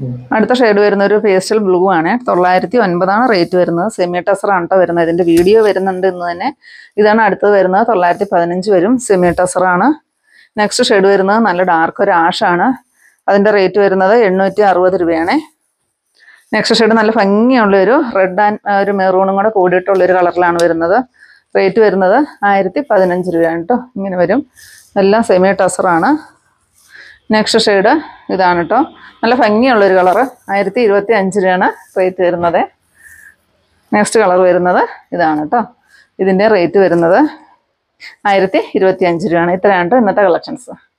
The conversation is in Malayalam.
അടുത്ത ഷെയ്ഡ് വരുന്ന ഒരു പേസ്റ്റൽ ബ്ലൂ ആണ് തൊള്ളായിരത്തി ഒൻപതാണ് റേറ്റ് വരുന്നത് സെമി ടെസറാണ് കേട്ടോ വരുന്നത് ഇതിന്റെ വീഡിയോ വരുന്നുണ്ട് ഇന്ന് തന്നെ ഇതാണ് അടുത്തത് വരുന്നത് തൊള്ളായിരത്തി പതിനഞ്ച് വരും സെമി ടെസറാണ് നെക്സ്റ്റ് ഷെയ്ഡ് വരുന്നത് നല്ല ഡാർക്ക് ഒരു ആഷാണ് അതിന്റെ റേറ്റ് വരുന്നത് എണ്ണൂറ്റി അറുപത് രൂപയാണ് നെക്സ്റ്റ് ഷെയ്ഡ് നല്ല ഭംഗിയുള്ള ഒരു റെഡ് ആൻഡ് ഒരു മെറൂണും കൂടെ കൂടിയിട്ടുള്ള ഒരു കളറിലാണ് വരുന്നത് റേറ്റ് വരുന്നത് ആയിരത്തി പതിനഞ്ച് രൂപയാണ് കേട്ടോ ഇങ്ങനെ വരും എല്ലാം സെമി ടെസറാണ് നെക്സ്റ്റ് ഷെയ്ഡ് ഇതാണ് കേട്ടോ നല്ല ഭംഗിയുള്ളൊരു കളറ് ആയിരത്തി ഇരുപത്തി അഞ്ച് രൂപയാണ് റേറ്റ് വരുന്നത് നെക്സ്റ്റ് കളർ വരുന്നത് ഇതാണ് കേട്ടോ ഇതിൻ്റെ റേറ്റ് വരുന്നത് ആയിരത്തി ഇരുപത്തി അഞ്ച് രൂപയാണ് ഇത്രയാണ് ട്ടോ ഇന്നത്തെ കളക്ഷൻസ്